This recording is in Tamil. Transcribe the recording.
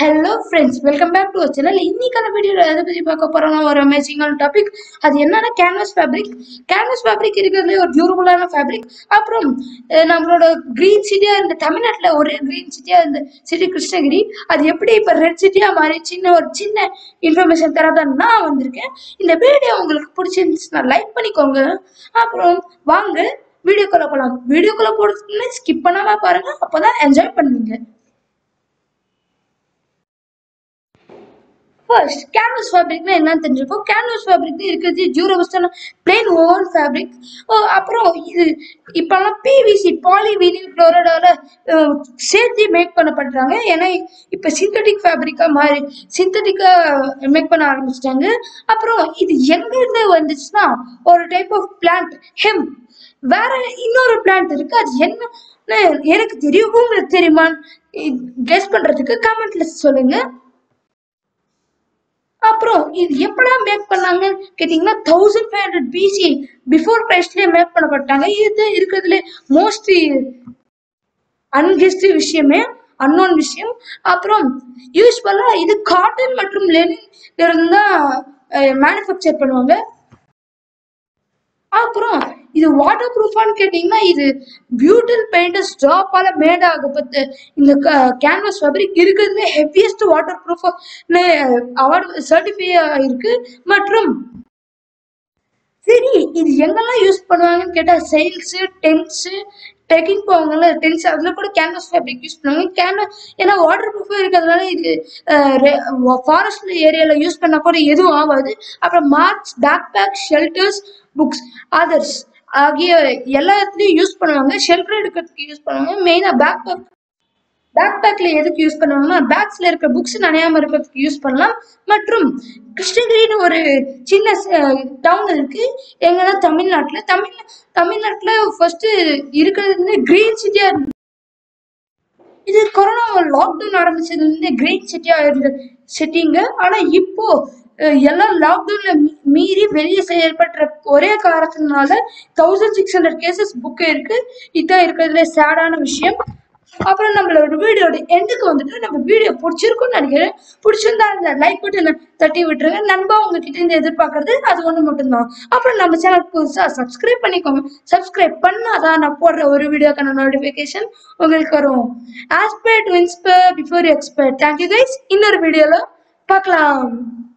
hello friends welcome back to channel இன்னைக்கான வீடியோவில் எதை பற்றி பார்க்க போறோம்னா ஒரு அமேசிங்கான டாபிக் அது என்னன்னா கேன்வஸ் ஃபேப்ரிக் கேன்வஸ் ஃபேப்ரிக் இருக்கிறதுலே ஒரு டியூரபுளான ஃபேப்ரிக் அப்புறம் அஹ், நம்மளோட க்ரீன் சிட்டியாக இருந்த தமிழ்நாட்டில் ஒரே க்ரீன் சிட்டியாக இருந்த சிட்டி கிருஷ்ணகிரி அது எப்படி இப்போ ரெட் சிட்டியாக மாறி சின்ன ஒரு சின்ன இன்ஃபர்மேஷன் தரதான் நான் வந்திருக்கேன் இந்த வீடியோ உங்களுக்கு பிடிச்சிருந்துச்சுன்னா லைக் பண்ணிக்கோங்க அப்புறம் வாங்க வீடியோக்குள்ள போகலாம் வீடியோக்குள்ள போடுறதுன்னு ஸ்கிப் பண்ணாம பாருங்க அப்பதான் என்ஜாய் பண்ணுவீங்க ஃபர்ஸ்ட் கேன்வஸ் ஃபேப்ரிக்னா என்னன்னு தெரிஞ்சிருக்கும் கேன்வஸ் ஃபேப்ரிக் இருக்கிறது ஜூரோபஸ்டான பிளெயின் ஓவன் ஃபேப்ரிக் அப்புறம் இது இப்போல்லாம் பிவிசி பாலிவினில் குளோரைடால சேர்த்து மேக் பண்ணப்படுறாங்க ஏன்னா இப்போ சிந்தட்டிக் ஃபேப்ரிக்காக மாறி சிந்தட்டிக்காக மேக் பண்ண ஆரம்பிச்சிட்டாங்க அப்புறம் இது எங்கேருந்து வந்துச்சுன்னா ஒரு டைப் ஆஃப் பிளான்ட் ஹெம் வேற இன்னொரு பிளான்ட் இருக்கு அது என்ன எனக்கு தெரியும் உங்களுக்கு தெரியுமான்னு கெஸ் பண்றதுக்கு கமெண்ட்ல சொல்லுங்க அப்புறம் இது எப்படா மேக் பண்ணாங்கன்னு கேட்டிங்கன்னா thousand five hundred BC before கிரைஸ்ட்லேயே மேக் பண்ணப்பட்டாங்க இது இருக்கிறதுல மோஸ்ட்லி அன்கெஸ்ட் விஷயமே அன்னோன் விஷயம் அப்புறம் யூஸ்வலாக இது காட்டன் மற்றும் லெனின் இருந்தால் மேனுஃபேக்சர் பண்ணுவாங்க அப்புறம் இது வாட்டர் ப்ரூஃபான்னு கேட்டிங்கன்னா இது பியூட்டில் பெயிண்டர்ஸ் ட்ராப்பால் மேட் ஆகப்பட்ட இந்த கேன்வாஸ் ஃபேப்ரிக் இருக்கிறதுலே ஹெவியஸ்ட் வாட்டர் ப்ரூஃப்னு அவார்டு சர்டிஃபை இருக்கு மற்றும் சரி இது எங்கெல்லாம் யூஸ் பண்ணுவாங்கன்னு கேட்டால் செயில்ஸு டென்ட்ஸு ட்ரெக்கிங் போவாங்கல்ல டென்ட்ஸ் அதில் கூட கேன்வாஸ் ஃபேப்ரிக் யூஸ் பண்ணுவாங்க கேன்வாஸ் ஏன்னா வாட்டர் ப்ரூஃபாக இருக்கிறதுனால இது ஃபாரஸ்ட் ஏரியாவில் யூஸ் பண்ணால் கூட எதுவும் ஆகாது அப்புறம் marks backpack shelters books others ஆகிய எல்லாத்துலேயும் யூஸ் பண்ணுவாங்க ஷெல்டர் எடுக்கிறதுக்கு யூஸ் பண்ணுவாங்க மெயினாக பேக் பேக் பேக் பேக்ல எதுக்கு யூஸ் பண்ணுவாங்கன்னா பேக்ஸ்ல இருக்க புக்ஸ் நனையாம இருக்கிறதுக்கு யூஸ் பண்ணலாம் மற்றும் கிருஷ்ணகிரின்னு ஒரு சின்ன டவுன் இருக்கு எங்கன்னா தமிழ்நாட்டில் தமிழ் தமிழ்நாட்டில் ஃபர்ஸ்ட் இருக்கிறது கிரீன் சிட்டியா இருந்து இது கொரோனா லாக்டவுன் ஆரம்பிச்சதுலேருந்து கிரீன் சிட்டியா இருந்த சிட்டிங்க ஆனா இப்போ அஹ், எல்லாம் லாக்டவுன்ல மீறி வெளியே செயல்படுற ஒரே காரணத்தினால thousand six hundred cases book இருக்கு இதான் இருக்கிறதுல சேடான விஷயம் அப்புறம் நம்மளோட வீடியோட எண்டுக்கு வந்துட்டு நம்ம வீடியோ பிடிச்சிருக்கும்னு நினைக்கிறேன் பிடிச்சிருந்தா அந்த லைக் பட்டனை தட்டி விட்டுருங்க நண்பா உங்ககிட்ட இருந்து எதிர்பார்க்கறது அது ஒன்று மட்டும்தான் அப்புறம் நம்ம சேனல் புதுசாக சப்ஸ்கிரைப் பண்ணிக்கோங்க சப்ஸ்கிரைப் பண்ணாதான் நான் போடுற ஒரு வீடியோக்கான நோட்டிஃபிகேஷன் உங்களுக்கு வரும் aspire to inspire before expire thank you guys இன்னொரு வீடியோவில் பார்க்கலாம்